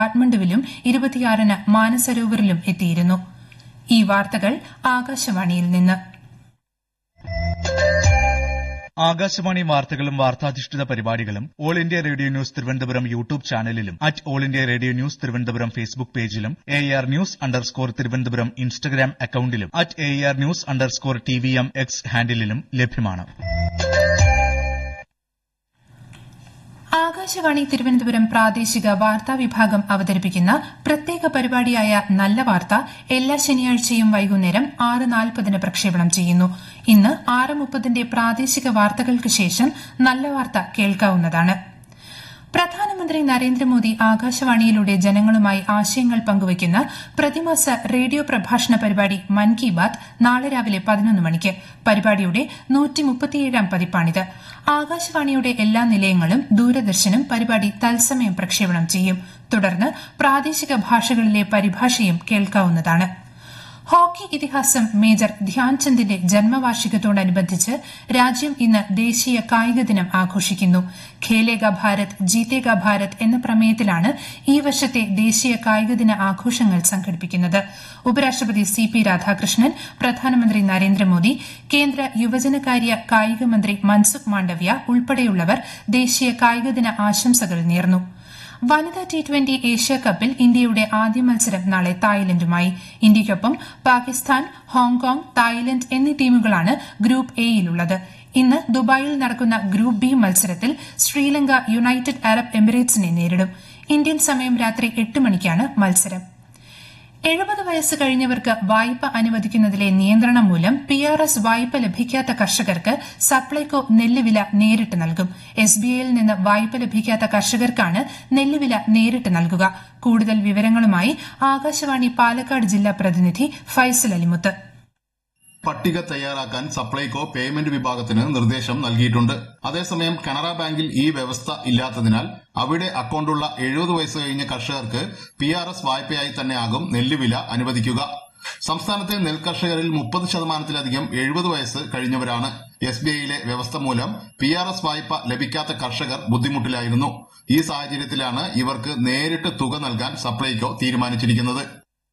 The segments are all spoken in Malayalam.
കാഠ്മണ്ഡുവിലും ഇരുപത്തിയാറിന് മാനസരോവറിലും എത്തിയിരുന്നു ഈ വാർത്തകൾ ആകാശവാണിയിൽ നിന്ന് ആകാശവാണി വാർത്തകളും വാർത്താധിഷ്ഠിത പരിപാടികളും All India Radio News Thiruvananthapuram YouTube ചാനലിലും at All India Radio News Thiruvananthapuram Facebook പേജിലും A R news underscore Thiruvananthapuram Instagram അക്കൌണ്ടിലും at A R news underscore T V M X ഹാൻഡിലും ലഭ്യമാണ് ആകാശവാണി തിരുവനന്തപുരം പ്രാദേശിക വാർത്താ വിഭാഗം അവതരിപ്പിക്കുന്ന പ്രത്യേക പരിപാടിയായ നല്ല വാർത്ത എല്ലാ ശനിയാഴ്ചയും വൈകുന്നേരം ആറ് നാൽപ്പതിന് പ്രക്ഷേപണം ചെയ്യുന്നു ഇന്ന് ആറ് മുപ്പതിന്റെ പ്രാദേശിക വാർത്തകൾക്ക് ശേഷം നല്ല വാർത്ത കേൾക്കാവുന്നതാണ് പ്രധാനമന്ത്രി നരേന്ദ്രമോദി ആകാശവാണിയിലൂടെ ജനങ്ങളുമായി ആശയങ്ങൾ പങ്കുവയ്ക്കുന്ന പ്രതിമാസ റേഡിയോ പ്രഭാഷണ പരിപാടി മൻ കി ബാത് നാളെ രാവിലെ പതിനൊന്ന് മണിക്ക് പരിപാടിയുടെ നൂറ്റിമുപ്പത്തിയേഴാം പതിപ്പാണിത് ആകാശവാണിയുടെ എല്ലാ നിലയങ്ങളും ദൂരദർശനും പരിപാടി തത്സമയം പ്രക്ഷേപണം ചെയ്യും തുടർന്ന് പ്രാദേശിക ഭാഷകളിലെ പരിഭാഷയും കേൾക്കാവുന്നതാണ് ഹോക്കി ഇതിഹാസം മേജർ ധ്യാൻചന്ദിന്റെ ജന്മവാർഷികത്തോടനുബന്ധിച്ച് രാജ്യം ഇന്ന് ദേശീയ കായിക ദിനം ആഘോഷിക്കുന്നു ഖേലേഗ ഭാരത് ജീതേഗ ഭാരത് എന്ന പ്രമേയത്തിലാണ് ഈ വർഷത്തെ ദേശീയ കായിക ദിന ആഘോഷങ്ങൾ സംഘടിപ്പിക്കുന്നത് ഉപരാഷ്ട്രപതി സി പി രാധാകൃഷ്ണൻ പ്രധാനമന്ത്രി നരേന്ദ്രമോദി കേന്ദ്ര യുവജനകാര്യ കായിക മന്ത്രി മൻസുഖ് മാണ്ഡവ്യ ഉൾപ്പെടെയുള്ളവർ ദേശീയ കായിക ദിന ആശംസകൾ നേർന്നു വനിതാ ടി ട്വന്റി ഏഷ്യാകപ്പിൽ ഇന്ത്യയുടെ ആദ്യ മത്സരം നാളെ തായ്ലൻഡുമായി ഇന്ത്യയ്ക്കൊപ്പം പാകിസ്ഥാൻ ഹോങ്കോങ് തായ്ലൻഡ് എന്നീ ടീമുകളാണ് ഗ്രൂപ്പ് എയിലുള്ളത് ഇന്ന് ദുബായിൽ നടക്കുന്ന ഗ്രൂപ്പ് ബി മത്സരത്തിൽ ശ്രീലങ്ക യുണൈറ്റഡ് അറബ് എമിറേറ്റ്സിനെ നേരിടും ഇന്ത്യൻ സമയം രാത്രി എട്ട് മണിക്കാണ് മത്സരം എഴുപത് വയസ്സ് കഴിഞ്ഞവർക്ക് വായ്പ അനുവദിക്കുന്നതിലെ നിയന്ത്രണം മൂലം പി ആർ എസ് വായ്പ ലഭിക്കാത്ത കർഷകർക്ക് സപ്ലൈകോ നെല്ലുവില നേരിട്ട് നൽകും എസ് ബി ഐയിൽ നിന്ന് വായ്പ ലഭിക്കാത്ത കർഷകർക്കാണ് നെല്ലുവില നേരിട്ട് നൽകുക കൂടുതൽ വിവരങ്ങളുമായി ആകാശവാണി പാലക്കാട് ജില്ലാ പ്രതിനിധി ഫൈസൽ അലിമുത്ത് പട്ടിക തയ്യാറാക്കാൻ സപ്ലൈകോ പേയ്മെന്റ് വിഭാഗത്തിന് നിർദ്ദേശം നൽകിയിട്ടുണ്ട് അതേസമയം കനറ ബാങ്കിൽ ഈ വ്യവസ്ഥ ഇല്ലാത്തതിനാൽ അവിടെ അക്കൌണ്ടുള്ള എഴുപത് വയസ്സ് കഴിഞ്ഞ കർഷകർക്ക് പി ആർ എസ് വായ്പയായി തന്നെയാകും നെല്ലുവില അനുവദിക്കുക സംസ്ഥാനത്തെ നെൽകർഷകരിൽ മുപ്പത് ശതമാനത്തിലധികം എഴുപത് വയസ്സ് കഴിഞ്ഞവരാണ് എസ് ബി ഐയിലെ വ്യവസ്ഥ മൂലം പി ആർ എസ് വായ്പ ലഭിക്കാത്ത കർഷകർ ബുദ്ധിമുട്ടിലായിരുന്നു ഈ സാഹചര്യത്തിലാണ് ഇവർക്ക് നേരിട്ട് തുക നൽകാൻ സപ്ലൈകോ തീരുമാനിച്ചിരിക്കുന്നത്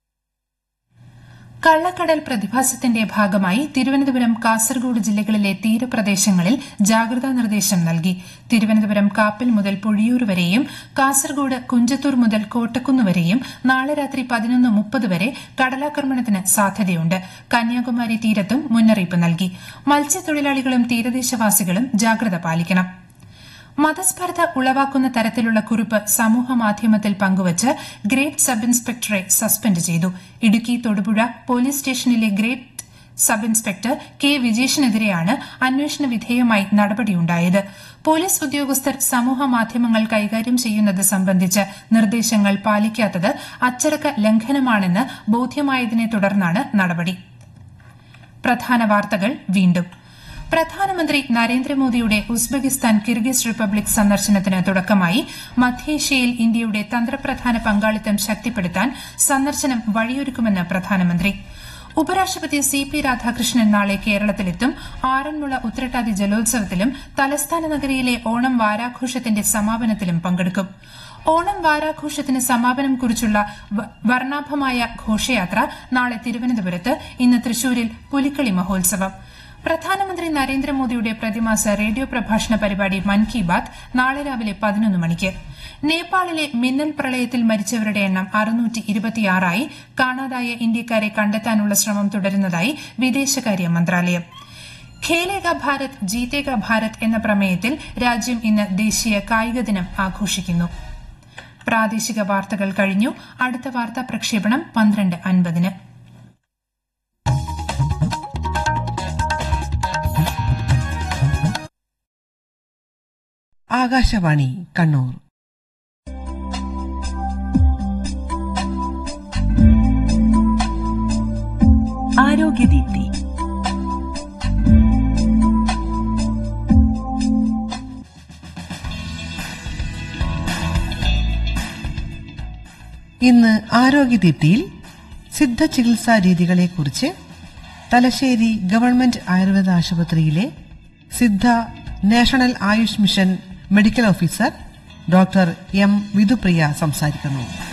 കള്ളക്കടൽ പ്രതിഭാസത്തിന്റെ ഭാഗമായി തിരുവനന്തപുരം കാസർഗോഡ് ജില്ലകളിലെ തീരപ്രദേശങ്ങളിൽ ജാഗ്രതാ നിർദ്ദേശം നൽകി തിരുവനന്തപുരം കാപ്പിൽ മുതൽ പൊഴിയൂർ വരെയും കാസർഗോഡ് കുഞ്ചത്തൂർ മുതൽ കോട്ടക്കുന്ന് വരെയും നാളെ രാത്രി പതിനൊന്ന് മുപ്പത് വരെ കടലാക്രമണത്തിന് സാധ്യതയുണ്ട് കന്യാകുമാരി തീരത്തും മുന്നറിയിപ്പ് നൽകി മത്സ്യത്തൊഴിലാളികളും തീരദേശവാസികളും ജാഗ്രത പാലിക്കണം മതസ്പർദ്ധ ഉളവാക്കുന്ന തരത്തിലുള്ള കുറിപ്പ് സമൂഹമാധ്യമത്തിൽ പങ്കുവച്ച് ഗ്രേഡ് സബ് ഇൻസ്പെക്ടറെ സസ്പെൻഡ് ചെയ്തു ഇടുക്കി തൊടുപുഴ പോലീസ് സ്റ്റേഷനിലെ ഗ്രേഡ് സബ് ഇൻസ്പെക്ടർ കെ വിജേഷിനെതിരെയാണ് അന്വേഷണ വിധേയമായി നടപടിയുണ്ടായത് പോലീസ് ഉദ്യോഗസ്ഥർ സമൂഹ മാധ്യമങ്ങൾ കൈകാര്യം ചെയ്യുന്നത് സംബന്ധിച്ച് നിർദ്ദേശങ്ങൾ പാലിക്കാത്തത് അച്ചടക്ക ലംഘനമാണെന്ന് ബോധ്യമായതിനെ തുടർന്നാണ് നടപടി പ്രധാന വാർത്തകൾ വീണ്ടും പ്രധാനമന്ത്രി നരേന്ദ്രമോദിയുടെ ഉസ്ബെക്കിസ്ഥാൻ കിർഗിസ് റിപ്പബ്ലിക് സന്ദർശനത്തിന് തുടക്കമായി മധ്യേഷ്യയിൽ ഇന്ത്യയുടെ തന്ത്രപ്രധാന പങ്കാളിത്തം ശക്തിപ്പെടുത്താൻ സന്ദർശനം വഴിയൊരുക്കുമെന്ന് പ്രധാനമന്ത്രി ഉപരാഷ്ട്രപതി സി പി രാധാകൃഷ്ണൻ നാളെ കേരളത്തിലെത്തും ആറന്മുള ഉത്രട്ടാതി ജലോത്സവത്തിലും തലസ്ഥാന നഗരിയിലെ ഓണം വാരാഘോഷത്തിന്റെ സമാപനത്തിലും പങ്കെടുക്കും ഓണം വാരാഘോഷത്തിന് സമാപനം കുറിച്ചുള്ള വർണ്ണാഭമായ ഘോഷയാത്ര നാളെ തിരുവനന്തപുരത്ത് ഇന്ന് തൃശൂരിൽ പുലിക്കളി മഹോത്സവം പ്രധാനമന്ത്രി നരേന്ദ്രമോദിയുടെ പ്രതിമാസ റേഡിയോ പ്രഭാഷണ പരിപാടി മൻ കി ബാത് നാളെ രാവിലെ പതിനൊന്ന് മണിക്ക് നേപ്പാളിലെ മിന്നൽ പ്രളയത്തിൽ മരിച്ചവരുടെ എണ്ണം അറുന്നൂറ്റി ഇരുപത്തിയാറായി കാണാതായ ഇന്ത്യക്കാരെ കണ്ടെത്താനുള്ള ശ്രമം തുടരുന്നതായി വിദേശകാര്യ മന്ത്രാലയം ഖേലേഗ ഭാരത് ജീതേഗ ഭാരത് എന്ന പ്രമേയത്തിൽ രാജ്യം ഇന്ന് ദേശീയ കായിക ദിനം ആഘോഷിക്കുന്നു പ്രാദേശിക വാർത്തകൾ കഴിഞ്ഞു അടുത്ത വാർത്താ പ്രക്ഷേപണം പന്ത്രണ്ട് അൻപതിന് ആകാശവാണി കണ്ണൂർ ആരോഗ്യദീപ്തി ഇന്ന് ആരോഗ്യദീപ്തിയിൽ സിദ്ധ ചികിത്സാ രീതികളെക്കുറിച്ച് തലശ്ശേരി ഗവൺമെന്റ് ആയുർവേദ ആശുപത്രിയിലെ Siddha national AYUSH mission medical officer doctor M Vidhupriya സംസാരിക്കുന്നു